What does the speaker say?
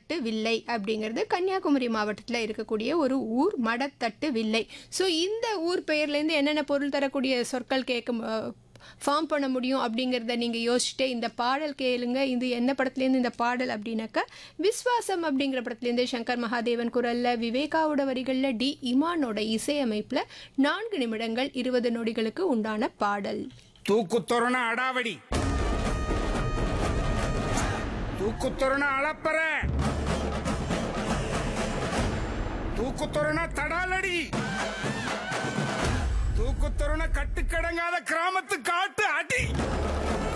மடத்தட்டு வில்லை அப்படிங்கிறது கன்னியாகுமரி மாவட்டத்தில் இருக்கக்கூடிய ஒரு ஊர் மடத்தட்டு வில்லை ஸோ இந்த ஊர் பெயர்லேருந்து என்னென்ன பொருள் தரக்கூடிய சொற்கள் கேட்க ஃபார்ம் பண்ண முடியும் அப்படிங்கிறத நீங்கள் யோசிச்சுட்டே இந்த பாடல் கேளுங்க இது என்ன படத்துலேருந்து இந்த பாடல் அப்படின்னாக்கா விஸ்வாசம் அப்படிங்கிற படத்துலேருந்து சங்கர் மகாதேவன் குரலில் விவேகாவோட வரிகளில் டி இமானோட இசையமைப்பில் நான்கு நிமிடங்கள் இருபது நொடிகளுக்கு உண்டான பாடல் தூக்குத்தொரண அடாவடி தூக்குத்தொரண அளப்பற தூக்குத்தொரண தடாலடி தூக்குத்தொரண கட்டுக்கடங்காத கிராமத்து காட்டு